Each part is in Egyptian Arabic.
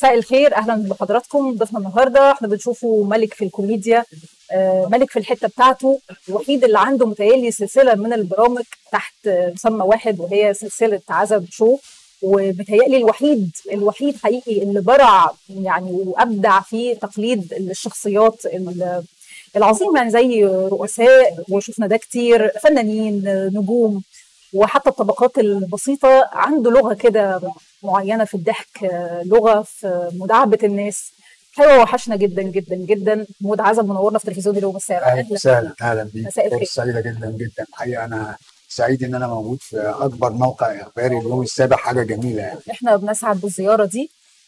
مساء الخير اهلا بحضراتكم ضيفنا النهارده احنا بنشوفه ملك في الكوميديا آه، ملك في الحته بتاعته الوحيد اللي عنده متهيألي سلسله من البرامج تحت مسمى واحد وهي سلسله عزب شو ومتهيألي الوحيد الوحيد حقيقي اللي برع يعني وابدع في تقليد الشخصيات ال- العظيمه يعني زي رؤساء وشفنا ده كتير فنانين نجوم وحتى الطبقات البسيطه عنده لغه كده معينه في الضحك آه، لغه في مداعبه الناس حلوه وحشنا جدا جدا جدا مود عزب منورنا في تلفزيون اليوم السابع اهلا وسهلا اهلا بيك مساء الخير. فرصه سعيده جدا جدا الحقيقه انا سعيد ان انا موجود في اكبر موقع اخباري اليوم السابع حاجه جميله يعني احنا بنسعد بالزياره دي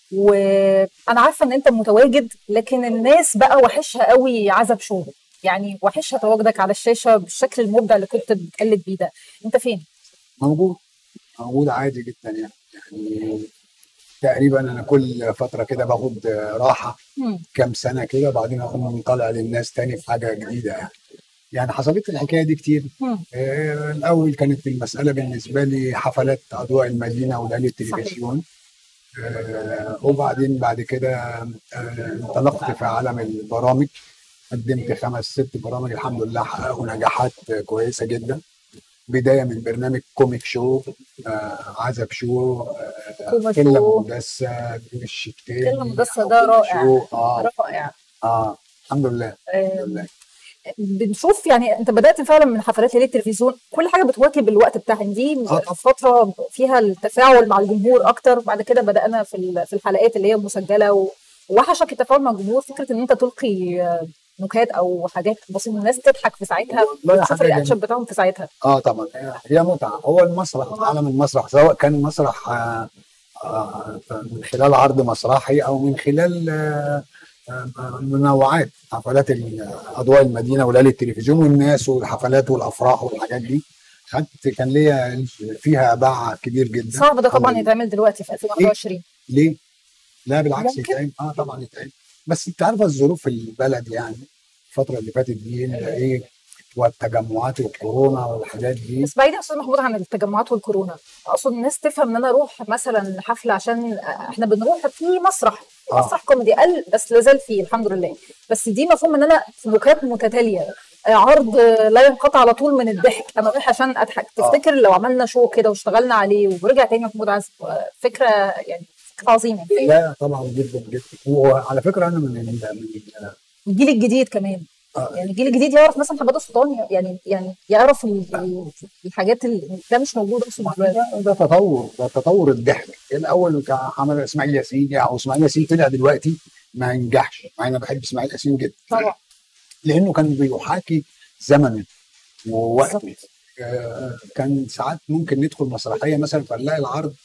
وانا عارفه ان انت متواجد لكن الناس بقى وحشها قوي عزب شو يعني وحشها تواجدك على الشاشه بالشكل المبدع اللي كنت بتقلد بيه ده انت فين موجود موجود عادي جدا يعني يعني تقريبا انا كل فتره كده باخد راحه مم. كام سنه كده بعدين اقوم طالع للناس تاني في حاجه جديده يعني يعني حصلت لي الحكايه دي كتير مم. آه، الاول كانت المساله بالنسبه لي حفلات اضواء المدينه وليالي التلفزيون آه، وبعدين بعد كده آه، انطلقت في عالم البرامج قدمت خمس ست برامج الحمد لله حققوا نجاحات كويسه جدا بدايه من برنامج كوميك شو آه، عزب شو آه، كوميك كلة شو. مدسة الشتين كلة مدسة ده رائع. اه رائع اه الحمد لله الحمد آم، لله بنشوف يعني انت بدات فعلا من حفلات ليله التلفزيون كل حاجه بتواكب الوقت بتاعها دي آه طبعاً. فتره فيها التفاعل مع الجمهور اكتر بعد كده بدانا في ال- في الحلقات اللي هي مسجله و- ووحشك التفاعل مع الجمهور فكره ان انت تلقي آه، نكات او حاجات بسيطه الناس تضحك في ساعتها والله وتشوف حاجة الرياكشن جميلة. بتاعهم في ساعتها اه طبعا هي متعه هو المسرح عالم المسرح سواء كان مسرح آه آه من خلال عرض مسرحي او من خلال آه آه، منوعات حفلات ال- اضواء المدينه وليالي التلفزيون والناس والحفلات والافراح والحاجات دي خدت كان ليا فيها باع كبير جدا صعب ده طبعا الحمد لله. يتعمل دلوقتي في 2021 ليه؟ لا بالعكس ممكن. يتعمل اه طبعا يتعمل بس انت عارفه الظروف البلد يعني الفتره اللي فاتت دي اللي ايه والتجمعات والكورونا والحاجات دي بس بعيد يا استاذ محمود عن التجمعات والكورونا اقصد الناس تفهم ان انا اروح مثلا حفله عشان احنا بنروح في مسرح آه. مسرح كوميدي قل بس لازال فيه الحمد لله بس دي مفهوم ان انا في نكات متتاليه آه، عرض آه، لا ينقطع على طول من الضحك انا رايح عشان اضحك آه. تفتكر لو عملنا شو كده واشتغلنا عليه ورجع تاني محمود عزب آه، فكره يعني فكره عظيمه لا طبعا جدا جدا وعلى فكره انا من ال- من ال- الجيل الجديد كمان آه. يعني الجيل الجديد يعرف مثلا حماده سلطان يعني يعني يعرف ال- ال- الحاجات اللي ده مش موجود اصلا دلوقتي ده ده تطور ده تطور الضحك الاول كان عمل اسماعيل ياسين او اسماعيل ياسين طلع دلوقتي ما ينجحش مع انا بحب اسماعيل ياسين جدا طبعا لانه كان بيحاكي زمنه ووقته بالظبط. آه، كان ساعات ممكن ندخل مسرحيه مثلا فنلاقي العرض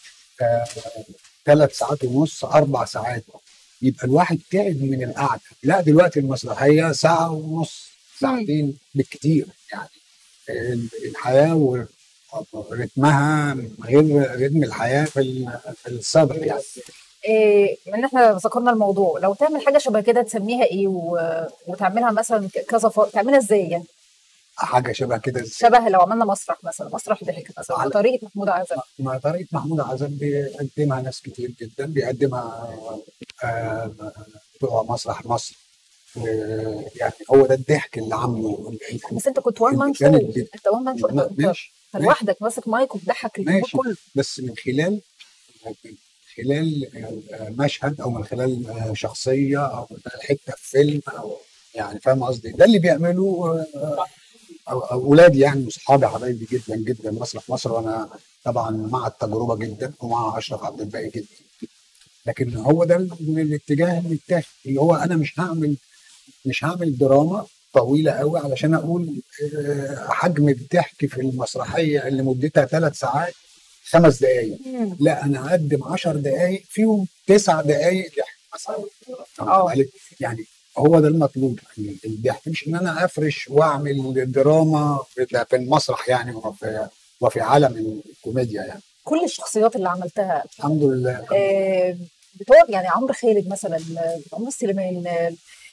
ثلاث ساعات ونص اربع ساعات يبقى الواحد تعب من القعده لا دلوقتي المسرحيه ساعه ونص ساعتين بالكتير يعني ال- الحياه ورتمها غير رتم الحياه في ال- في السابق يعني إيه من احنا ذكرنا الموضوع لو تعمل حاجه شبه كده تسميها ايه و... وتعملها مثلا ك- كذا ف... تعملها ازاي يعني حاجه شبه كده إزاي؟ شبه لو عملنا مسرح مثلا مسرح ضحك مثلا على- بطريقه محمود عزب ما طريقة محمود عزب بيقدمها ناس كتير جدا بيقدمها آه، بتوع مسرح مصر آه، يعني هو ده الضحك اللي عامله بس انت كنت وان مان شو كانت بت- انت وان مان شو انت انت ماشي أنت ماشي. لوحدك ماسك مايك وبتضحك الجمهور ماشي. كله بس من خلال من خلال آه، مشهد او من خلال آه، شخصيه او من خلال حته في فيلم او يعني فاهم قصدي ده اللي بيعمله آه، أو- اولادي يعني واصحابي حبايبي جدا جدا مسرح مصر وانا طبعا مع التجربه جدا ومع اشرف عبد الباقي جدا لكن هو ده ال- الاتجاه اللي اتاخد اللي هو انا مش هعمل مش هعمل دراما طويله قوي علشان اقول آه، حجم الضحك في المسرحيه اللي مدتها ثلاث ساعات خمس دقائق مم. لا انا هقدم 10 دقائق فيهم تسع دقائق ضحك مثلا آه. واخد بالك؟ يعني هو ده المطلوب يعني الضحك مش ان انا افرش واعمل دراما في في المسرح يعني وفي وفي عالم الكوميديا يعني كل الشخصيات اللي عملتها الحمد لله آه، بتوع يعني عمرو خالد مثلا آه، عمرو سليمان آه،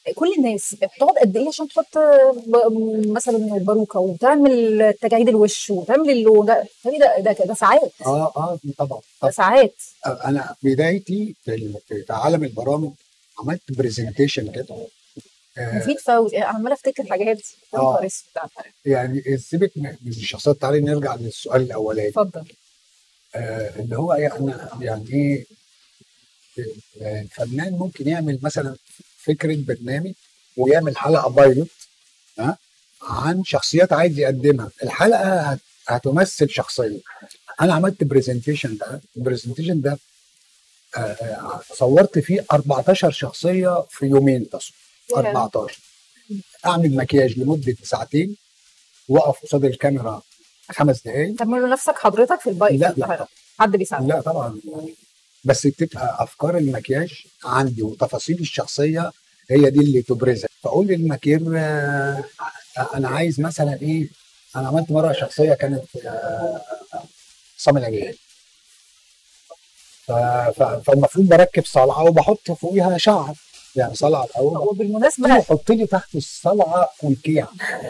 كل الناس بتقعد قد ايه عشان تحط ب- مثلا باروكه وتعمل تجاعيد الوش وتعمل اللون ده ده ده, ده ساعات اه اه طبعا ده طبعا ساعات انا بدايتي في ال- في عالم البرامج عملت برزنتيشن كده آه مفيد فوزي انا عماله افتكر حاجات يا آه. نهار اسود يعني سيبك من من الشخصيات تعالي نرجع للسؤال الاولاني اتفضل آه اللي هو يعني يعني ايه آه، الفنان ممكن يعمل مثلا فكره برنامج ويعمل حلقه بايلوت ها عن شخصيات عايز يقدمها الحلقه هت- هتمثل شخصيه انا عملت برزنتيشن ده البرزنتيشن ده آه، آه، صورت فيه 14 شخصيه في يومين تصوير ياه. 14 اعمل مكياج لمده ساعتين واقف قصاد الكاميرا خمس دقائق تعملوا نفسك حضرتك في البايك لا لا حد بيساعدك لا طبعا بس تبقى افكار المكياج عندي وتفاصيل الشخصيه هي دي اللي تبرزها فاقول للمكير آه، انا عايز مثلا ايه انا عملت مره شخصيه كانت آه، صامل العجين ف- ف- فالمفروض بركب صلعه وبحط فوقيها شعر يعني صلعه الاول وبالمناسبه حط لي تحت الصلعه كلكيع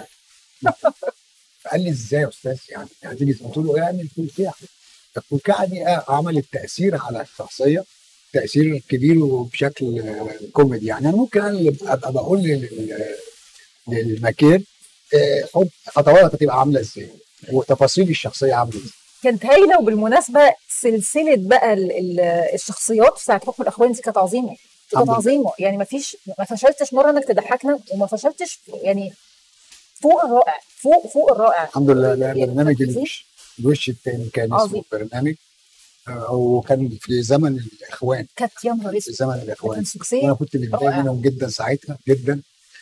فقال لي ازاي يا استاذ يعني هتيجي قلت له اعمل كلكيع الكلكعه دي عملت تاثير على الشخصيه تاثير كبير وبشكل آه، كوميدي يعني انا ممكن انا اللي ابقى بقول لل- للمكير آه، خد خطواتك هتبقى عامله ازاي وتفاصيل الشخصيه عامله ازاي كانت هايله وبالمناسبه سلسله بقى ال- ال- الشخصيات في ساعه حكم الاخوان دي كانت عظيمه كانت الحمد لله. عظيمه يعني ما فيش ما فشلتش مره انك تضحكنا وما فشلتش يعني فوق الرائع فوق فوق الرائع الحمد لله ده يعني برنامج عظيم. الوش الوش التاني كان عظيم. اسمه برنامج آه، وكان في زمن الاخوان كانت يا نهار في اسود زمن كان الاخوان وانا سكسيه كنت متضايق رائع. منهم جدا ساعتها جدا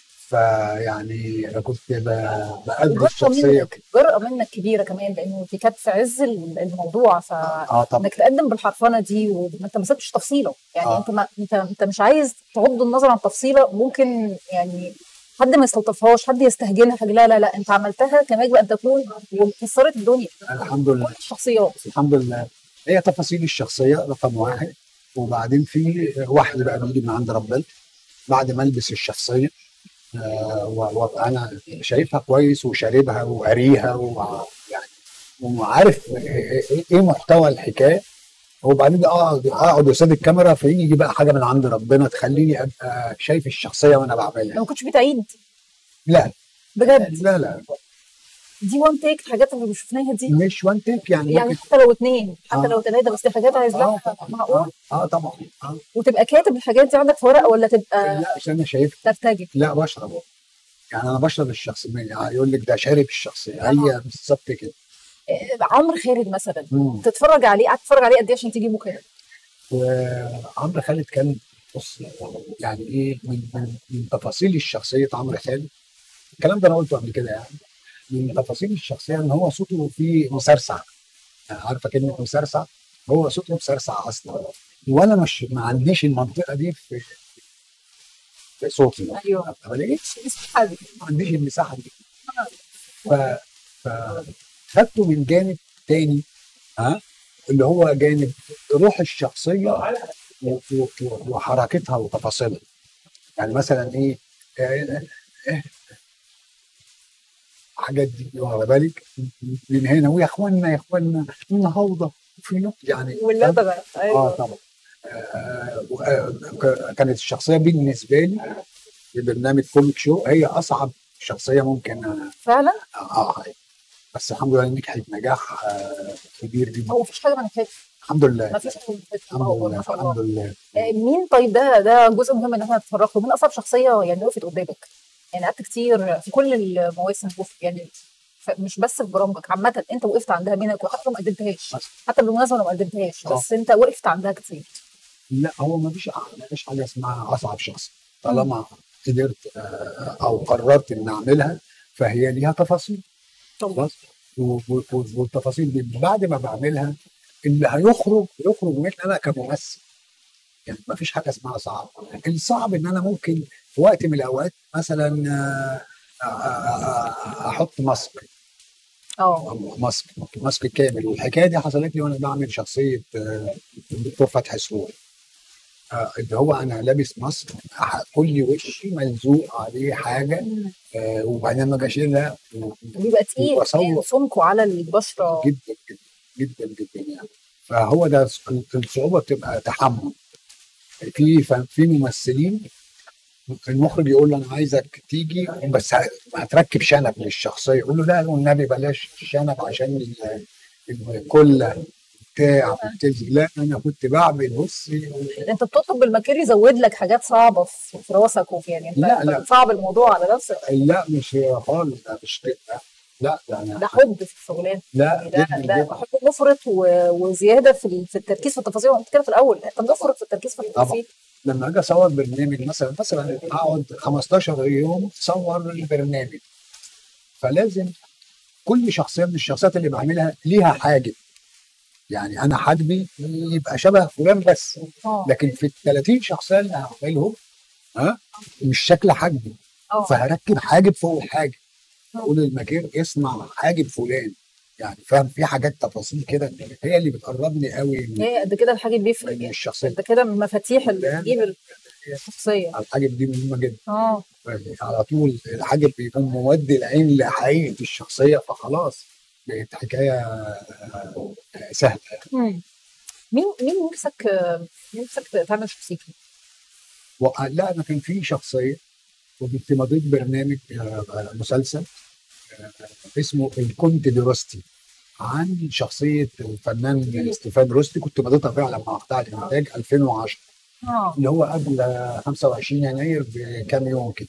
فيعني انا كنت ب- بأدي جرأة الشخصيه منك جرأة منك كبيرة كمان لأنه دي كانت في عز الموضوع ف اه طبعا انك تقدم بالحرفنه دي وانت ما سبتش تفصيله يعني آه. انت ما انت انت مش عايز تغض النظر عن تفصيله ممكن يعني حد ما يستلطفهاش حد يستهجنها حاجه لا لا لا انت عملتها كما يجب ان تكون وكسرت الدنيا الحمد لله كل الشخصيات الحمد لله هي تفاصيل الشخصيه رقم واحد وبعدين في وحي بقى بيجي من عند ربنا بعد ما البس الشخصيه آه، و- وابقى انا شايفها كويس وشاربها وقاريها ويعني وعارف ايه إيه محتوى الحكايه وبعدين اقعد اقعد قصاد الكاميرا فيجي بقى حاجه من عند ربنا تخليني ابقى شايف الشخصيه وانا بعملها ما كنتش بتعيد لا بجد لا لا دي وان تيك الحاجات اللي شفناها دي مش وان تيك يعني يعني ممكن حتى لو اتنين حتى آه. لو تلاته بس دي حاجات عايز اه لها طبعا معقول اه, آه طبعا آه. وتبقى كاتب الحاجات دي عندك في ورقه ولا تبقى لا عشان انا شايف ترتجل لا بشرب يعني انا بشرب الشخص يعني يقول لك ده شارب الشخصيه هي بالظبط كده آه، عمرو خالد مثلا مم. تتفرج عليه قعدت تتفرج عليه قد ايه عشان تجيبه كده وعمرو خالد كان بص يعني ايه من, من, من تفاصيل الشخصيه عمرو خالد الكلام ده انا قلته قبل كده يعني من تفاصيل الشخصيه ان هو صوته فيه مسرسع يعني عارفه كلمه مسرسع هو صوته مسرسع اصلا وانا مش ما عنديش المنطقه دي في في صوتي ايوه ما لقيتش اسم حد ما عنديش المساحه دي ف ف خدته من جانب تاني ها اللي هو جانب روح الشخصيه و- و- و- وحركتها وتفاصيلها يعني مثلا ايه آه، آه، حاجات دي واخد بالك من هنا ويا اخوانا يا اخوانا النهارده في نقطة يعني واللبه اه ايوه طبعا آه، و- آه، ك- كانت الشخصيه بالنسبه لي في برنامج كوميك شو هي اصعب شخصيه ممكن آه، فعلا اه بس الحمد لله نجحت نجاح آه، كبير جدا هو مفيش حاجه ما نجحتش الحمد لله ما فيش حاجه ما نجحتش الحمد هو لله ما شاء الحمد الله لله آه، مين طيب ده ده جزء مهم ان احنا نتفرج له مين اصعب شخصيه يعني وقفت قدامك يعني قعدت كتير في كل المواسم وف- يعني ف- مش بس في برامجك عامة انت وقفت عندها منك وحتى لو ما قدمتهاش حتى بالمناسبة لو ما قدمتهاش آه. بس انت وقفت عندها كتير لا هو ما فيش ما فيش حاجه اسمها اصعب شخص طالما قدرت آه، او قررت ان اعملها فهي ليها تفاصيل خلاص و- و- و- والتفاصيل دي بعد ما بعملها اللي هيخرج يخرج مني انا كممثل يعني ما فيش حاجه اسمها صعب الصعب ان انا ممكن في وقت من الاوقات مثلا آه، آه، آه، آه، احط ماسك اه ماسك ماسك كامل والحكايه دي حصلت لي وانا بعمل شخصيه آه، الدكتور فتحي سرور آه، اللي هو انا لابس ماسك أح- كل وشي ملزوق عليه حاجه آه، وبعدين ما اشيلها بيبقى تقيل وأصور. يعني سمكه على البشره جدا جدا جدا جدا يعني فهو ده الصعوبه بتبقى تحمل في ف- في ممثلين المخرج يقول له انا عايزك تيجي بس ه- هتركب شنب للشخصيه يقول له لا والنبي بلاش شنب عشان ال- الكله بتاع بتلزق لا انا كنت بعمل بصي انت بتطلب المكير يزود لك حاجات صعبه في في راسك وفي يعني انت لا، أنت لا. بتصعب الموضوع على نفسك لا مش خالص ده مش كده لا ده انا ده حب في الشغلانه لا يعني ده جدا ده جدا حب مفرط و- وزياده في ال- في التركيز في التفاصيل وانت كده في الاول انت مفرط في التركيز في التفاصيل لما اجي اصور برنامج مثلا مثلا اقعد 15 يوم اصور البرنامج فلازم كل شخصيه من الشخصيات اللي بعملها ليها حاجب يعني انا حاجبي يبقى شبه فلان بس اه لكن في ال 30 شخصيه اللي هعملهم ها مش شكل حاجبي اه فهركب حاجب فوق الحاجب اقول للمكير اسمع حاجب فلان يعني فاهم في حاجات تفاصيل كده هي اللي بتقربني قوي من هي قد كده الحاجه بيفرق من يعني الشخصيه انت كده من مفاتيح اللي لا. بتجيب الشخصيه الحاجب دي مهمه جدا اه على طول الحاجب بيكون مودي العين لحقيقه الشخصيه فخلاص بقت حكايه آه، سهله مم. مين مين نفسك مين نفسك تعمل شخصيته؟ و- لا انا كان في شخصيه وكنت مضيت برنامج آه، مسلسل آه، اسمه الكونت دي روستي عن شخصيه الفنان ستيفان روستي كنت مضيتها فعلا مع قطاع الانتاج 2010 اه اللي هو قبل 25 يناير بكام يوم كده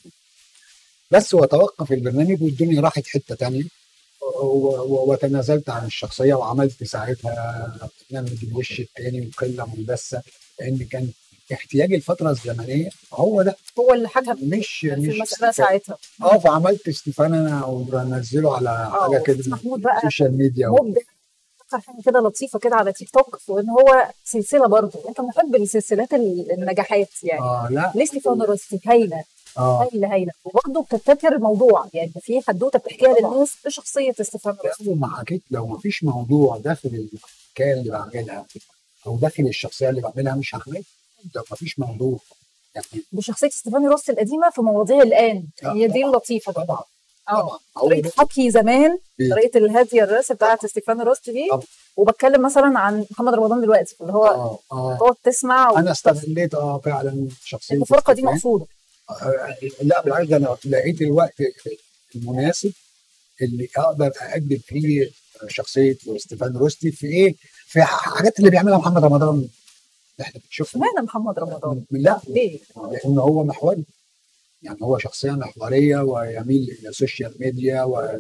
بس وتوقف البرنامج والدنيا راحت حته تانية و- و- وتنازلت عن الشخصيه وعملت ساعتها برنامج الوش التاني وقله مندسه لان كان احتياج الفتره الزمنيه هو ده هو اللي حاجها مش في مش المسألة ساعتها اه فعملت ستيفان انا وبنزله على اه حاجه كده محمود بقى السوشيال ميديا مبدع افتكر حاجه كده لطيفه كده على تيك توك وان هو سلسله برضه انت محب لسلسلات ال- النجاحات يعني اه لا ليه ستيفان روستي هايله اه هايله هايله وبرضه بتبتكر موضوع يعني في حدوته بتحكيها للناس بشخصيه ستيفان روستي لو ما حكيت لو ما فيش موضوع داخل الحكايه اللي بعملها او داخل الشخصيه اللي بعملها مش هعملها لو ما فيش موضوع يعني بشخصيه ستيفان روستي القديمه في مواضيع الان آه، هي دي طبعاً. اللطيفه طبعا اه طبعا هو طريقه ده حكي زمان إيه. طريقه الهاديه الراس بتاعت ستيفان روستي دي طبعا. وبتكلم مثلا عن محمد رمضان دلوقتي اللي هو اه اه تقعد تسمع و... انا استغليت اه فعلا شخصيه الفرقه دي ستيفان. مقصوده آه، لا بالعكس ده انا لقيت الوقت المناسب اللي اقدر اقدم فيه شخصيه ستيفان روستي في ايه؟ في حاجات اللي بيعملها محمد رمضان اللي احنا بنشوفها اشمعنى محمد رمضان؟ لا ليه؟ لان هو محوري يعني هو شخصيه محوريه ويميل الى السوشيال ميديا و...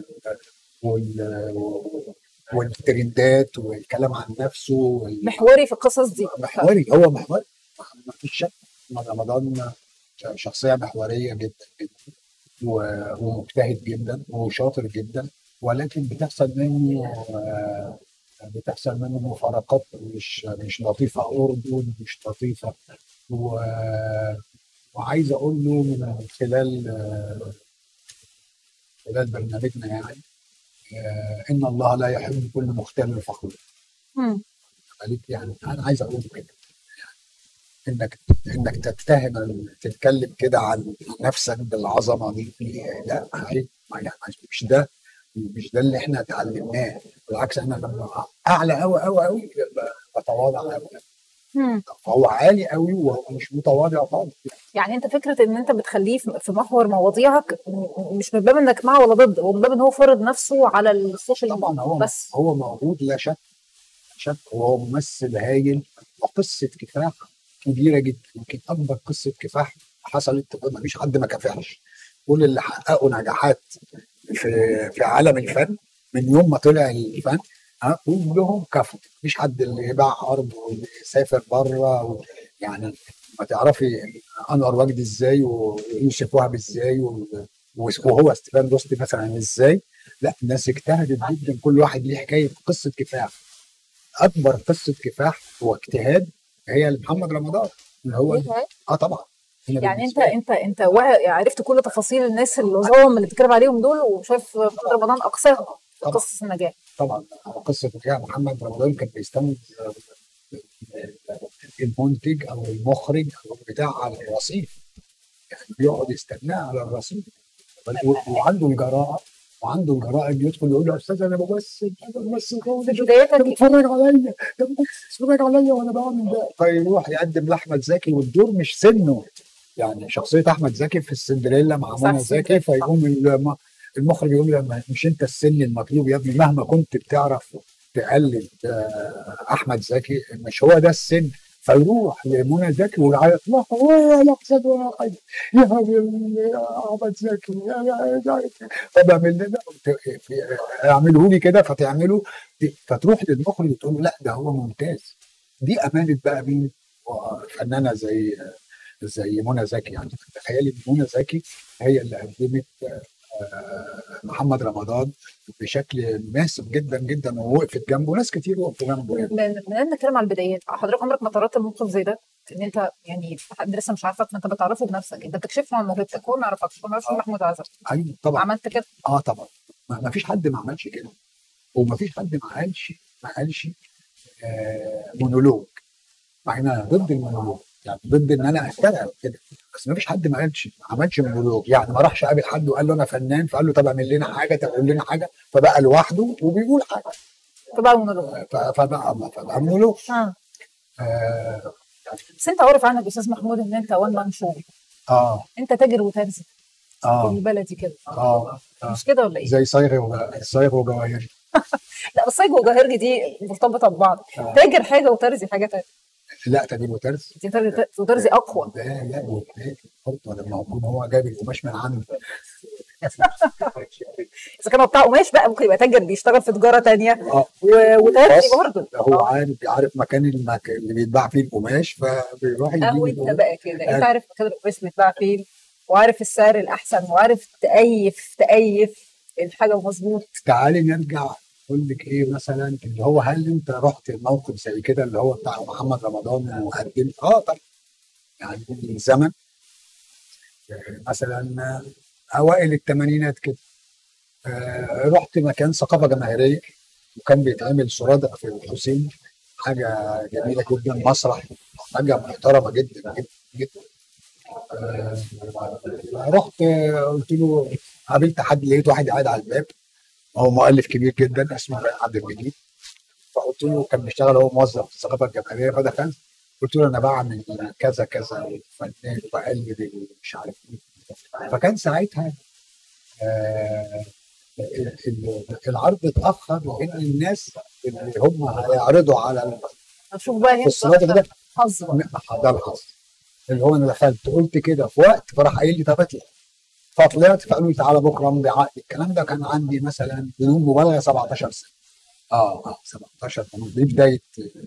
وال... والترندات والكلام عن نفسه وال... محوري في القصص دي محوري هو محوري ما فيش شك محمد رمضان شخصيه محوريه جدا جدا و- ومجتهد جدا وشاطر جدا ولكن بتحصل منه آه، بتحصل منه مفارقات مش مش لطيفه قرب مش لطيفه و وعايز اقول له من خلال آه، خلال برنامجنا يعني آه، ان الله لا يحب كل مختال فخور مم. عليك يعني انا عايز اقول كده انك انك تتهم تتكلم كده عن نفسك بالعظمه دي لا عيب يعني مش ده مش ده اللي احنا اتعلمناه بالعكس احنا لما اعلى قوي قوي قوي بتواضع قوي مم. فهو عالي قوي وهو مش متواضع خالص يعني انت فكره ان انت بتخليه في في محور مواضيعك م- مش من باب انك مع ولا ضد هو من باب ان هو فرض نفسه على السوشيال طبعا هو بس هو موجود لا شك شك وهو ممثل هايل وقصه كفاح كبيره جدا يمكن اكبر قصه كفاح حصلت ما فيش حد ما كافحش كل اللي حققوا نجاحات في في عالم الفن من يوم ما طلع الفن ها كلهم كفوا مفيش حد اللي باع ارض واللي سافر بره و- يعني ما تعرفي انور وجدي ازاي ويوسف وهبي ازاي و- وهو ستيفان دوستي مثلا ازاي لا الناس اجتهدت جدا كل واحد ليه حكايه قصه كفاح اكبر قصه كفاح واجتهاد هي محمد رمضان اللي هو اه طبعا هنا يعني انت بالنسبة لي. انت انت وا- عرفت كل تفاصيل الناس العظام اللي بتتكلم عليهم دول وشايف محمد رمضان اقساهم في طبعا. قصص النجاح طبعا قصه نجاح محمد رمضان كان بيستند المنتج او المخرج او بتاع على الرصيف يعني بيقعد يستناه على الرصيف و- وعنده الجراءه وعنده الجراءه انه يدخل يقول له يا استاذ انا بمثل انا بمثل في بدايتك ده بيتفرج عليا ده بيتفرج عليا وانا بعمل ده فيروح يقدم لاحمد زكي والدور مش سنه يعني شخصيه احمد زكي في السندريلا مع صح، منى زكي سندريلا، صح. فيقوم الم- المخرج يقول له "ما- مش انت السن المطلوب يا ابني مهما كنت بتعرف تقلد آه، احمد زكي مش هو ده السن فيروح لمنى زكي ويعيط لها ولا احسن ولا حاجه يا حبيبي يا احمد زكي يا يا يا طب اعمل لنا في- اعمله لي كده فتعمله فتروح للمخرج وتقول له لا ده هو ممتاز دي امانه بقى مين فنانه زي زي منى زكي يعني تخيلي إن منى زكي هي اللي قدمت آه، محمد رمضان بشكل مناسب جدا جدا ووقفت جنبه ناس كتير وقفوا جنبه يعني. من من نتكلم على البدايات حضرتك عمرك ما تعرضت لموقف زي ده ان انت يعني حد لسه مش عارفك فانت بتعرفه بنفسك انت بتكشف له عن موهبتك هو ما يعرفكش هو ما يعرفش مين محمود عزب ايوه طبعا عملت كده اه طبعا ما ما فيش حد ما عملش كده وما فيش حد ما قالش ما قالش آه مونولوج مع ان انا ضد المونولوج يعني ضد ان انا اشتغل كده بس ما فيش حد ما قالش ما عملش مونولوج يعني ما راحش قابل حد وقال له انا فنان فقال له طب اعمل لنا حاجه طب قول لنا حاجه فبقى لوحده وبيقول حاجه فبقى المونولوج ف- فبقى فبقى مونولوج اه اه بس انت عارف عنك يا استاذ محمود ان انت وان مان شو اه انت تاجر وترزي اه, بالبلدي كده آه. آه. مش كده ولا ايه؟ زي صايغ وج- صايغ وجواهري لا بس صيد وجواهرجي دي مرتبطه ببعض آه. تاجر حاجه وترزي حاجه تانيه لا تجيب وترز دي تاجر- وترزي اقوى لا لا والتاني برضه لما يكون هو جايب القماش من عنده اذا كان هو بتاع قماش بقى ممكن يبقى تاجر بيشتغل في تجاره تانية اه و- وترزي بس برضه هو عارف عارف مكان المك... اللي بيتباع فيه القماش فبيروح يجيب او انت القماش. بقى كده انت آه. عارف مكان القماش بيتباع فين وعارف السعر الاحسن وعارف تأيف تأيف الحاجه مظبوط تعالي نرجع اقول لك ايه مثلا اللي هو هل انت رحت موقف زي كده اللي هو بتاع محمد رمضان وقدمت اه طبعا يعني من زمن آه، مثلا اوائل الثمانينات كده آه، رحت مكان ثقافه جماهيريه وكان بيتعمل سرادق في الحسين حاجه جميله جدا مسرح حاجه محترمه جدا جدا جدا آه، رحت آه، قلت له قابلت حد لقيت واحد قاعد على الباب هو مؤلف كبير جدا اسمه إبراهيم عبد المجيد فقلت له كان بيشتغل هو موظف في الثقافه الجماهيريه فدخلت قلت له انا بعمل كذا كذا فنان بقلد مش عارف ايه فكان ساعتها آه ال- ال- العرض اتاخر لان الناس اللي هم هيعرضوا على شوف بقى في هنا الصناديق ده حظ بقى ده الحظ اللي هو انا دخلت قلت كده في وقت فراح قايل لي طب اطلع فطلعت فقالوا لي تعالى بكره امضي عقد الكلام ده كان عندي مثلا بدون مبالغه 17 سنه اه اه 17 سنه دي بدايه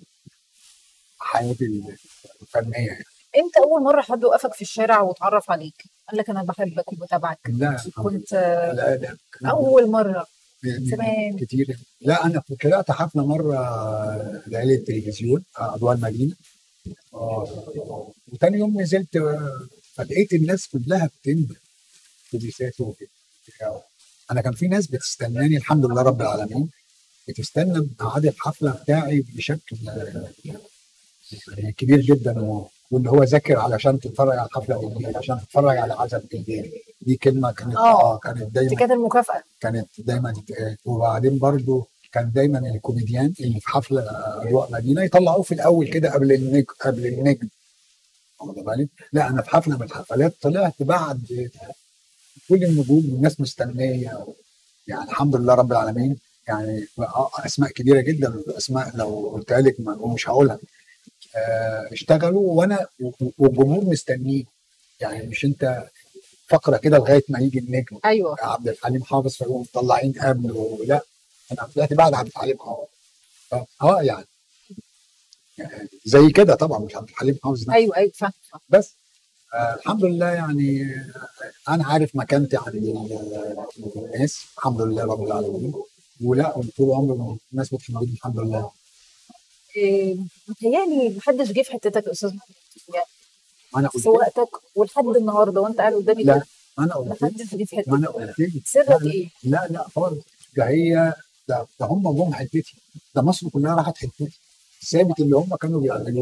حياتي الفنيه يعني انت اول مره حد وقفك في الشارع واتعرف عليك قال لك انا بحبك وبتابعك لا كنت لا لا اول مره من- زمان. كتير لا انا كنت طلعت حفله مره ليالي التلفزيون اضواء المدينه آه، وتاني يوم نزلت آه، فلقيت الناس كلها بتنده اتوبيسات وكده انا كان في ناس بتستناني الحمد لله رب العالمين بتستنى ميعاد الحفله بتاعي بشكل آه، يعني كبير جدا و- واللي هو ذاكر علشان تتفرج على الحفله بالليل عشان تتفرج على عزب بالليل دي كلمه كانت آه. اه كانت دي دايما كانت المكافاه كانت دايما تتقال وبعدين برضو كان دايما الكوميديان اللي في حفله اضواء مدينه يطلعوه في الاول كده قبل النجم قبل النجم واخد بالك؟ لا انا في حفله من الحفلات طلعت بعد كل النجوم والناس مستنيه يعني الحمد لله رب العالمين يعني آه، اسماء كبيره جدا اسماء لو قلتها لك ما- ومش هقولها آه، اشتغلوا وانا والجمهور مستنيه يعني مش انت فقره كده لغايه ما يجي النجم ايوه عبد الحليم حافظ فيقوم مطلعين قبله لا انا طلعت بعد عبد الحليم حافظ اه آه، يعني يعني زي كده طبعا مش عبد الحليم حافظ نفسه ايوه ايوه فاهم فاهم. بس آه الحمد لله يعني آه، انا عارف مكانتي عند ال- الناس الحمد لله رب العالمين ولا طول عمري الناس بتحبني الحمد لله إيه، متهيألي محدش جه في حتتك يا استاذ محمود يعني انا قلت في وقتك ولحد النهارده وانت قاعد قدامي لا كده انا قلت محدش جه في ما حتتك انا قلت لك سرك لا لا ايه؟ لا لا خالص ده هي ده, ده هم جم حتتي ده مصر كلها راحت حتتي ثابت اللي هم كانوا بيعملوه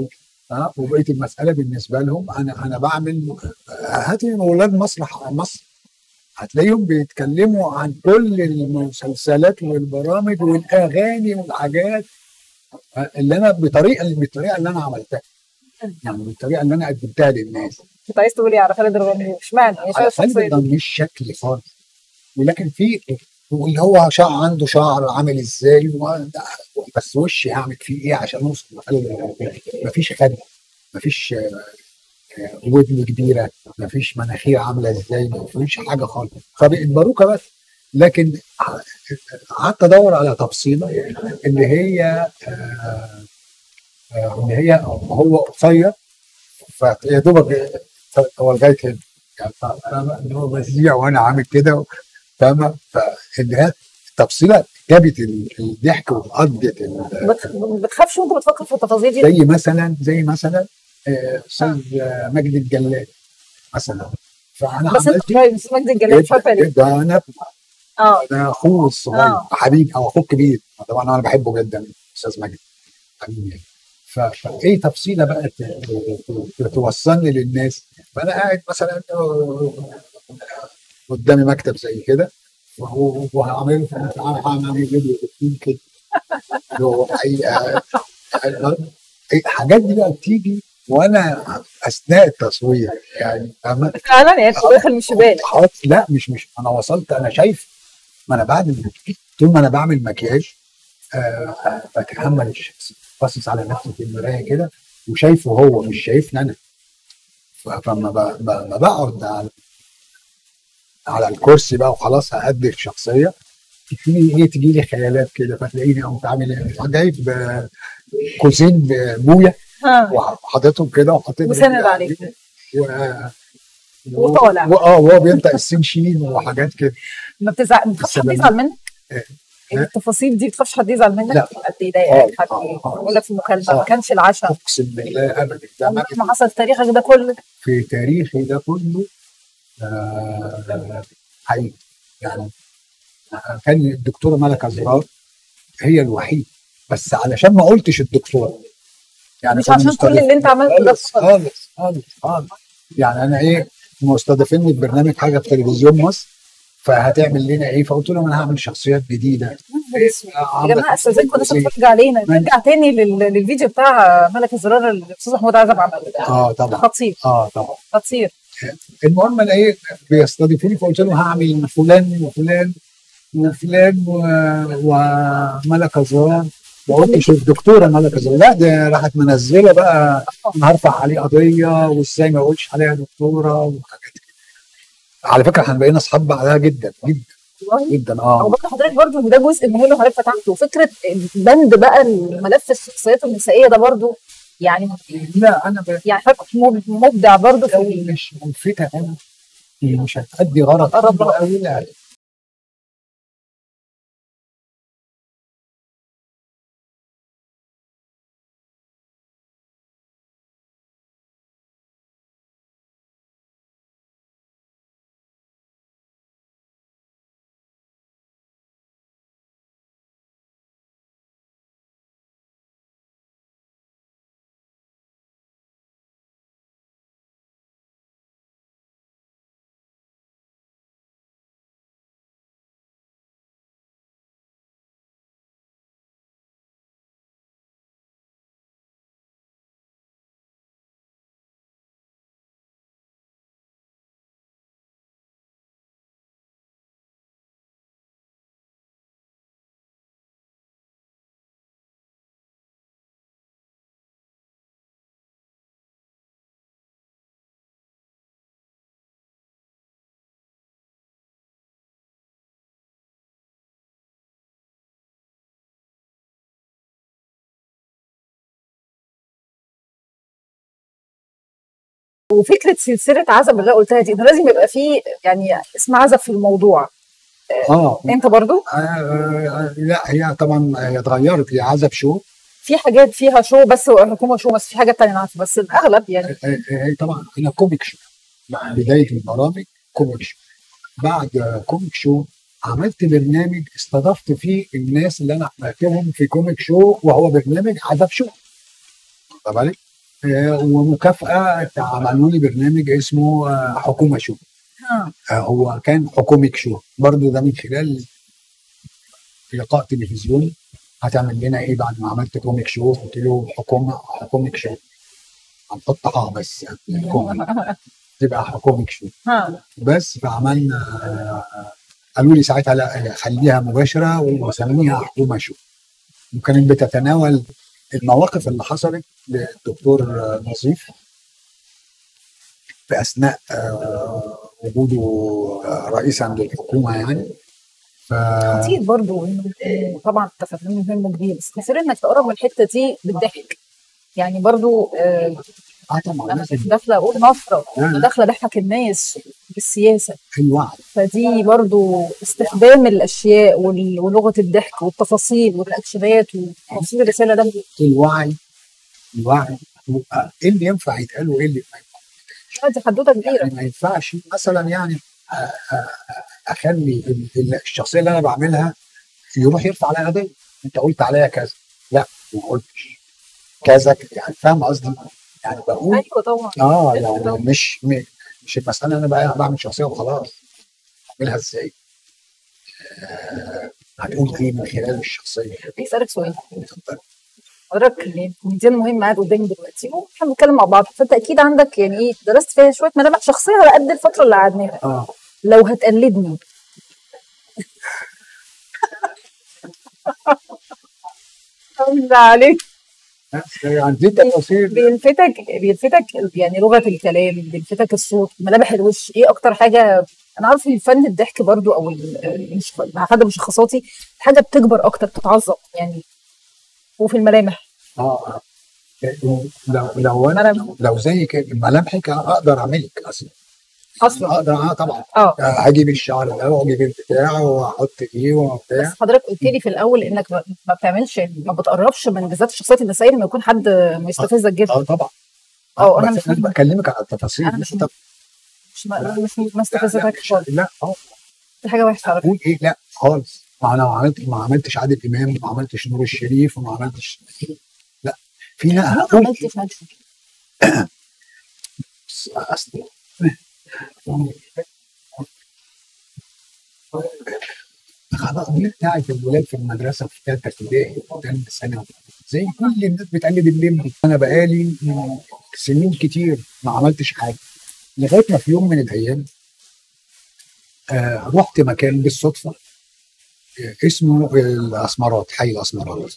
اه وبقيت المساله بالنسبه لهم انا انا بعمل هاتي اولاد مسرح مصر هتلاقيهم بيتكلموا عن كل المسلسلات والبرامج والاغاني والحاجات اللي انا بطريقه بالطريقه اللي انا عملتها يعني بالطريقه اللي انا قدمتها للناس كنت عايز تقولي على خالد الغندور اشمعنى؟ ايه على الشخصيه خالد دي؟ مش شكلي خالص ولكن في واللي هو شعر عنده شعر عامل ازاي و- بس وشي هعمل فيه ايه عشان اوصل لخالد الغندور مفيش خد مفيش آه، آه، ودن كبيره مفيش مناخير عامله ازاي مفيش حاجه خالص فبقت باروكه بس لكن ع- قعدت ادور على تفصيله اللي هي آه، آه، اللي هي هو قصير فيا دوبك هو لغايه هنا يعني فاهمة؟ اللي هو بذيع وانا عامل كده فاهمه فاللي هي تفصيله جابت ال- الضحك وقضت ال- بت- بتخافش وانت بتفكر في التفاصيل دي؟ زي مثلا زي مثلا آه، استاذ آه، مجدي الجلاد مثلا فانا بس انت عملت قريب من مجدي الجلال مش عارفه ليه ده انا اه ده اخوه الصغير آه. حبيبي او اخوه الكبير طبعا انا بحبه جدا استاذ مجدي حبيبي يعني. ف- فايه تفصيله بقى ت- ت- ت- توصلني للناس فانا قاعد مثلا آه، قدامي مكتب زي كده وهو- وهعمل هعمل فيديو كتير كده اللي هو حقيقة الحاجات دي بقى بتيجي وانا اثناء التصوير يعني فاهمة؟ فعلا يعني انت داخل من الشبال حاط لا مش مش انا وصلت انا شايف ما انا بعد طول ما انا بعمل مكياج آه آه، بتحمل الشمس باصص على نفسي في المرايه كده وشايفه هو مش شايفني انا ف- فلما ب- ب- ما بقعد على على الكرسي بقى وخلاص هأدي الشخصيه تجيلي ايه تجيلي خيالات كده فتلاقيني قمت عامل ايه جايب آه، كوزين بويا ها وحاططهم كده وحاطط وسند عليك. و... وطالع. و- اه وهو بينطق السين شين وحاجات كده ما بتزعل ما بتخافش حد السلام. يزعل منك؟ إيه؟ التفاصيل دي بتخافش حد يزعل منك؟ لا. حد يضايقك حد آه، آه. يقول لك في مكالمه آه. ما كانش العشاء اقسم بالله ابدا ده ما عمرك ما حصل في تاريخك ده كله في تاريخي ده كله آه، حقيقي يعني آه، كان الدكتوره ملكه زرار هي الوحيده بس علشان ما قلتش الدكتوره يعني مش كانوا عشان كل اللي انت عملته ده خالص خالص خالص خالص يعني انا ايه مستضيفيني في برنامج حاجه في تلفزيون مصر فهتعمل لنا ايه فقلت لهم انا هعمل شخصيات جديده يا جماعه استاذنكم الناس بتتفرج علينا نرجع تاني لل- للفيديو بتاع ملك الزرار اللي الاستاذ محمود عزب عمله ده اه طبعا خطير اه طبعا خطير المهم انا ايه بيستضيفوني فقلت له هعمل فلان وفلان وفلان و- وملكه زرار ما قلتش الدكتوره ملكه زرار لا ده راحت منزله بقى انا هرفع عليه قضيه وازاي ما اقولش عليها دكتوره وحاجات كده على فكره احنا بقينا اصحاب بعدها جدا جدا والله جدا هو اه برضه حضرتك برضه ده جزء مهم اللي حضرتك فتحته فكره بند بقى الملف الشخصيات النسائيه ده برضه يعني لا انا ب... يعني حضرتك مب- مبدع برضه في لو ال- مش ملفته قوي مش هتأدي غرض غرض بقى. قوي لا وفكره سلسله عزب اللي أنا قلتها دي ده لازم يبقى فيه يعني اسم عزب في الموضوع اه انت برضه آه، آه، لا هي طبعا هي اتغيرت هي عزب شو في حاجات فيها شو بس حكومه شو بس في حاجات تانية عارفه بس الاغلب يعني آه، آه، هي طبعا انا كوميك شو بدايه البرامج كوميك شو بعد كوميك شو عملت برنامج استضفت فيه الناس اللي انا عملتهم في كوميك شو وهو برنامج عزب شو واخد بالك؟ آه، ومكافاه عملوا لي برنامج اسمه آه، حكومه شو ها آه، هو كان حكوميك شو برضه ده من خلال لقاء تلفزيوني هتعمل لنا ايه بعد ما عملت كوميك شو قلت له حكومه حكوميك شو هنحط اه بس يعني كوميك تبقى حكوميك شو ها بس فعملنا آه، قالوا لي ساعتها لا خليها مباشره وسميها حكومه شو وكانت بتتناول المواقف اللي حصلت للدكتور آه، نظيف في اثناء آه، وجوده آه، رئيسا للحكومه يعني ف خطير برضو انه إنه طبعا التفاهم مهم كبير بس كثير انك تقرب من الحته دي بالضحك يعني برضو آه اه طبعا انا لازم كنت داخله اقول نفره لا، لا. داخله ضحك الناس بالسياسه الوعي فدي برضو استخدام الاشياء وال- ولغه الضحك والتفاصيل والرياكشنات وتوصيل الرساله ده الوعي الوعي هو ايه اللي ينفع يتقال وايه اللي ما ينفعش لا، دي حدوته كبيره يعني ما ينفعش مثلا يعني آه، آه، اخلي ال- ال- الشخصيه اللي انا بعملها يروح يرفع عليا قضيه انت قلت عليا كذا لا ما قلتش كذا ك- يعني فاهم قصدي يعني بقول ايوه طبعا اه أيوة يعني طبعا. مش م- مش المساله انا بقى بعمل شخصيه وخلاص اعملها ازاي آه، هتقول ايه من خلال الشخصيه اسالك سؤال اتفضل. حضرتك يعني الكوميديان مهم قاعد قدامي دلوقتي واحنا بنتكلم مع بعض فانت اكيد عندك يعني ايه درست فيها شويه ملامح شخصيه على قد الفتره اللي قعدناها اه لو هتقلدني الله عليك بس يعني دي تفاصيل بيلفتك بيلفتك يعني لغه الكلام بيلفتك الصوت ملامح الوش ايه اكتر حاجه انا عارف الفن الضحك برضو او ال- مش مع حد مشخصاتي حاجه بتكبر اكتر بتتعظم يعني وفي الملامح اه لو لو انا ملامح. لو زي كده ملامحك أنا اقدر اعملك اصلا اصلا اقدر اه طبعا اه آه، هجيب الشعر ده واجيب البتاع واحط ايه وبتاع بس حضرتك قلت لي في الاول انك ما ما بتعملش ما بتقربش من بالذات الشخصيات النسائيه لما يكون حد مستفزك جدا اه طبعا اه انا بس مش انا بكلمك على التفاصيل انا مش طب مش ما مش ما لا استفزتكش مش- خالص لا اه دي حاجه وحشه على فكره اقول ايه لا خالص ما انا ما عملت ما عملتش عادل امام وما عملتش نور الشريف وما عملتش لا في لا مين هقول عملت في نفسك اصل خلاص دي بتاعت الولاد في المدرسه في ثالثه ابتدائي وثالثه ثانوي زي كل الناس بتقلد الليمبي انا بقالي سنين كتير ما عملتش حاجه لغايه ما في يوم من الايام آه رحت مكان بالصدفه آه اسمه الاسمرات حي الاسمرات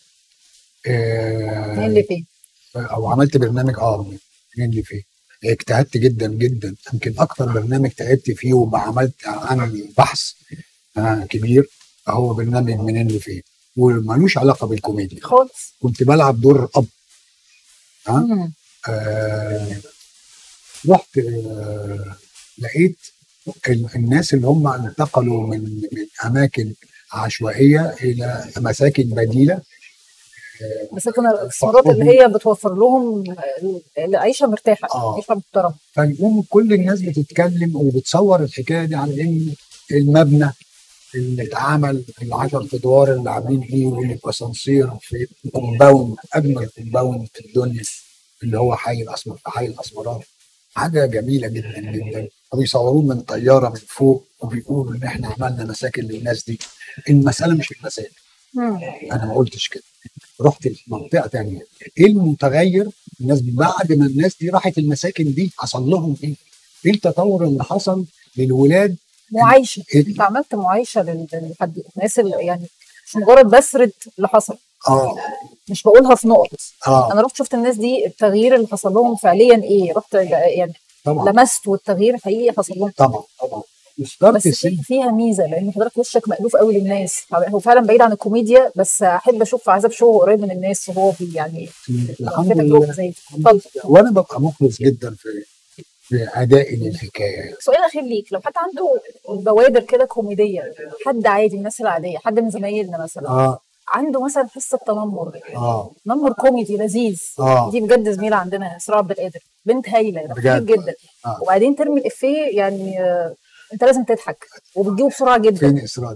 آه مين اللي فين او عملت برنامج اه مين اللي فيه اجتهدت جدا جدا يمكن اكتر برنامج تعبت فيه وعملت عن بحث آه كبير هو برنامج منين اللي فيه ومالوش علاقه بالكوميديا خالص كنت بلعب دور اب ها مم. آه رحت آه لقيت ال- الناس اللي هم انتقلوا من من اماكن عشوائيه الى مساكن بديله مساكن الاستثمارات اللي هي بتوفر لهم العيشه مرتاحه آه. عيشه محترمه فيقوم كل الناس بتتكلم وبتصور الحكايه دي على ان المبنى اللي اتعمل العشر ادوار اللي عاملين فيه والاسانسير في كومباوند اجمل كومباوند في الدنيا اللي هو حي الاسمر في حي الاسمرات حاجه جميله جدا جدا وبيصوروه من طياره من فوق وبيقولوا ان احنا عملنا مساكن للناس دي المساله مش المساكن مم. انا ما قلتش كده رحت لمنطقه تانية ايه المتغير الناس بعد ما الناس دي راحت المساكن دي حصل لهم ايه ايه التطور اللي حصل للولاد معايشه إيه؟ انت عملت معايشه لل- للحد الناس اللي يعني مش مجرد بسرد اللي حصل اه مش بقولها في نقط اه انا رحت شفت الناس دي التغيير اللي حصل لهم فعليا ايه رحت يعني طبعا لمست والتغيير حقيقي حصل لهم طبعا طبعا وستارت بس السن في فيها ميزه لان حضرتك وشك مألوف قوي للناس هو فعلا بعيد عن الكوميديا بس احب اشوف عايزه شو قريب من الناس وهو بي يعني الحمد لفتك لله روح زي اتفضل وانا ببقى مخلص جدا في في ادائي للحكايه سؤال اخير ليك لو حد عنده بوادر كده كوميديه حد عادي من الناس العاديه حد من زمايلنا مثلا اه عنده مثلا حصه تنمر اه تنمر كوميدي لذيذ اه دي بجد زميله عندنا اسراء عبد القادر بنت هايله خفيف بجد؟ جدا آه. وبعدين ترمي الافيه يعني آه، انت لازم تضحك وبتجيبه بسرعه جدا فين اسراء دي؟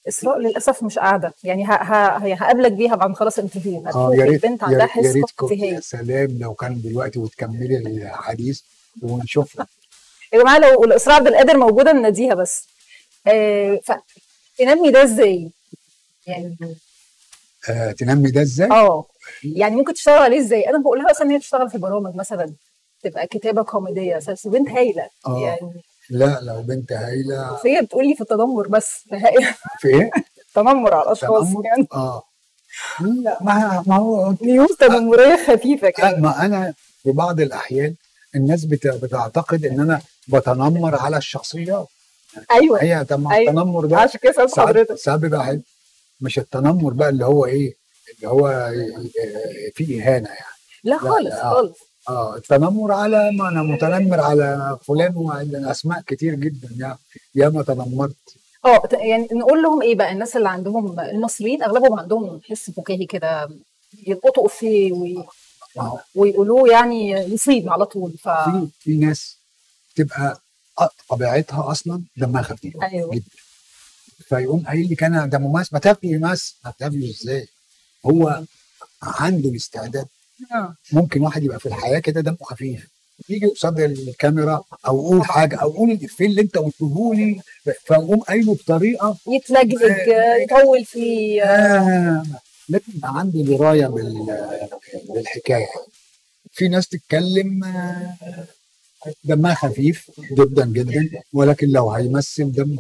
اسراء للاسف مش قاعده يعني ه- ه- هي هقابلك بيها بعد ما خلص الانترفيو اه هتشوف يا ريت البنت يا عندها ريت- يا حس ريت قصتي كنت- يا هي سلام لو كان دلوقتي وتكملي الحديث ونشوفها يا جماعه لو لو اسراء عبد القادر موجوده نناديها بس آه ف تنمي ده ازاي؟ يعني آه تنمي ده ازاي؟ اه يعني ممكن تشتغل عليه ازاي؟ انا بقول لها مثلا ان هي تشتغل في برامج مثلا تبقى كتابه كوميديه بس بنت هايله آه. يعني لا لو بنت هايله بس هي بتقول لي في التنمر بس فهي في ايه؟ تنمر على الاشخاص تنمر؟ يعني اه لا ما ما هو نيوز تنمريه خفيفه آه، كده ما انا في بعض الاحيان الناس بت- بتعتقد ان انا بتنمر على الشخصيات ايوه هي طب ما أيوة. التنمر ده عشان كده سالت ساعات حضرتك ساعات بيبقى حلو. مش التنمر بقى اللي هو ايه اللي هو آه، فيه اهانه يعني لا خالص لا، آه. خالص اه التنمر على ما انا متنمر على فلان وعلى اسماء كتير جدا يعني ياما تنمرت اه ت- يعني نقول لهم ايه بقى الناس اللي عندهم المصريين اغلبهم عندهم حس فكاهي كده يلقطوا فيه وي... آه. ويقولوه يعني يصيب على طول ف في في ناس تبقى آه، طبيعتها اصلا دمها خفيف ايوه جدا فيقوم قايل لي كان ده ممثل ما تاكله يمثل ما تاكله ازاي هو عنده الاستعداد آه. ممكن واحد يبقى في الحياه كده دمه خفيف يجي قصاد الكاميرا او اقول حاجه او اقول الافيه اللي انت قلته لي فاقوم قايله بطريقه يتلجلج آه، يطول فيه آه، آه لازم يبقى عندي درايه بال- بالحكايه في ناس تتكلم آه، دمها خفيف جدا جدا ولكن لو هيمثل دم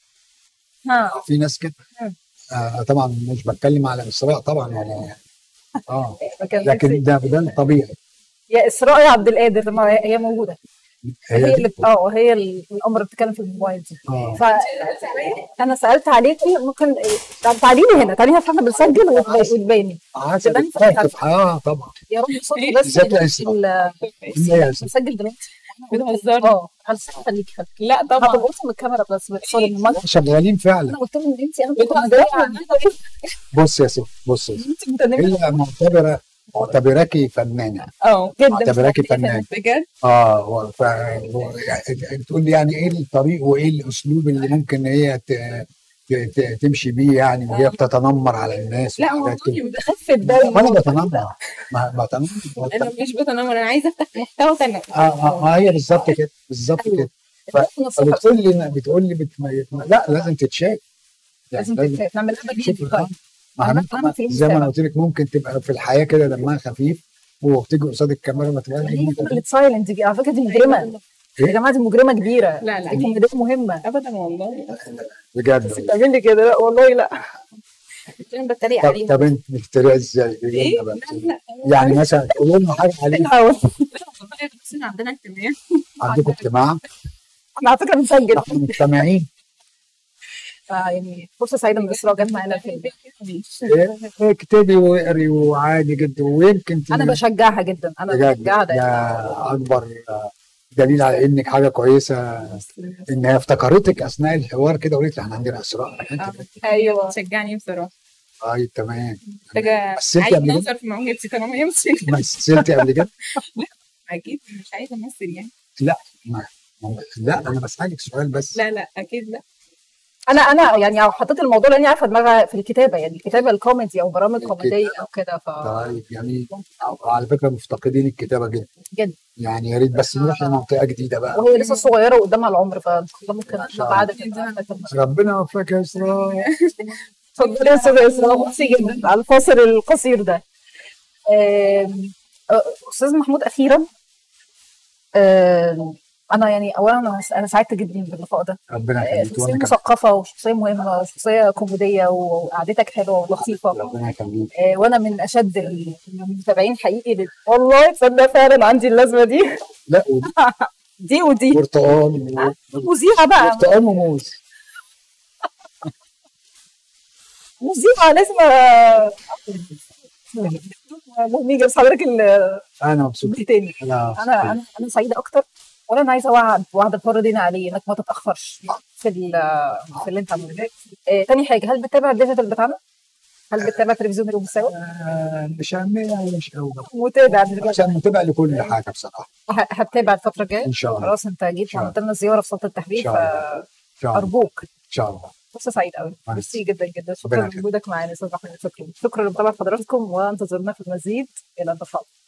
ها في ناس كده مم. آه طبعا مش بتكلم على اسراء طبعا يعني اه ما كان لكن نفسي- ده ده الطبيعي يا اسراء يا عبد القادر ما هي هي موجوده هي هي اللي دي اه هي ال- الامر اللي بتتكلم في الموبايل دي اه فانا سالت عليكي ممكن طب تعالي لي هنا تعالي هنا احنا بنسجل وتبا- وتباني حسب تبان في الموقف اه طبعا يا رب صوتي بس بالذات يبقى الإسراء. ال- إيه يا إسراء؟ بنسجل دلوقتي بتهزري اه هل خليكي خليكي لا طبعا هتلقطي من الكاميرا بس بتصوري من المجد شغالين فعلا انا قلت لهم ان انت انا بتهزري كنت بص يا ست بص يا ست انت متنمره هي معتبره معتبراكي فنانه اه جدا معتبراكي فنان بجد اه و- ف يعني تقول لي يعني ايه الطريق وايه الاسلوب اللي ممكن هي ت... ت... ت... تمشي بيه يعني وهي بتتنمر على الناس لا وحاجات والله كده بخف الدم ما انا بتنمر ما بتنمر انا مش بتنمر انا عايزه افتح محتوى فني اه اه ما هي بالظبط كده بالظبط أيوة. كده فبتقول لي بتقول لي بت... لا لازم تتشاف لازم تتفق نعمل حاجه شوف جديده طيب ما أنا ممكن- بعمل فيلم زي ما انا سوا. قلت لك ممكن تبقى في الحياه كده دمها خفيف وبتيجي قصاد الكاميرا ما تبقاش هي كانت سايلنت دي على فكره دي مجرمه إيه؟ يا جماعه دي مجرمه كبيره لا، لا. دي كوميديه مهمه ابدا والله بجد بتعمل لي كده لا والله لا انا بتريق طب عليهم طب انت بتتريق ازاي؟ ايه قولي لنا لا بقى. لا يعني مثلا قولوا لنا حاجه عليه بنحاول والله بس عندنا اجتماع عندكم اجتماع احنا على فكره بنسجل احنا مجتمعين فيعني فرصه سعيده من اسراء جت معانا الفيلم إيه؟ اكتبي واقري وعادي جدا ويمكن انا تبقى- بشجعها جدا انا بجد بشجعها ده دايما اكبر دليل على انك حاجه كويسه ان هي افتكرتك اثناء الحوار كده وقالت لي احنا عندنا اسراء ايوه تشجعني بصراحه طيب تمام محتاجه مثلتي عايزه قبل كده؟ اوصل في موهبتي طالما هي مش مثلتي قبل كده؟ اكيد مش عايزه امثل يعني لا ما لا انا بسالك سؤال بس لا لا اكيد لا انا انا يعني حطيت الموضوع لاني عارفه دماغها في الكتابه يعني الكتابه الكوميدي او برامج الكتابة. كوميديه او كده ف طيب جميل على فكره مفتقدين الكتابه جدا جدا يعني يا ريت بس نروح لمنطقه جديده بقى وهي لسه صغيره وقدامها العمر فان شاء الله ممكن ما شاء بعد الله. كده ربنا يوفقك يا اسراء اتفضلي يا استاذه اسراء ميرسي جدا على الفاصل القصير ده آم، آه، استاذ محمود اخيرا آم، انا يعني اولا انا انا سعدت جدا باللقاء ده ربنا آه، يخليك شخصيه وانا كمان مثقفه وشخصيه مهمه وشخصيه كوميديه وقعدتك حلوه ولطيفه ربنا يخليك آه، وانا من اشد المتابعين حقيقي لل- والله تصدق فعلا عندي اللازمه دي لا ودي دي ودي برتقال و- مذيعه بقى برتقال وموز مذيعه لازم مهمه بس حضرتك اللي انا مبسوط تاني انا انا انا انا سعيده اكتر وانا انا عايزه اوعد وعد الحر دينا عليه انك ما تتاخرش في ال- في اللي انت عامله آه، تاني حاجه هل بتتابع الديجيتال بتاعنا؟ هل بتتابع تلفزيون الرومساوي؟ آه، مش عاملها مش قوي متابع دلوقتي. عشان متابع لكل حاجه بصراحه ه- هتتابع الفتره الجايه؟ ان شاء الله خلاص انت جيت شاء الله. وعملت لنا زياره في صاله ان التحرير شاء الله ان شاء الله فارجوك ان شاء الله فرصه سعيد قوي مع ميرسي جدا جدا ربنا شكرا يخليك. لوجودك معانا استاذ احمد شكرا شكرا لمتابعه حضراتكم وانتظرونا في المزيد الى اللقاء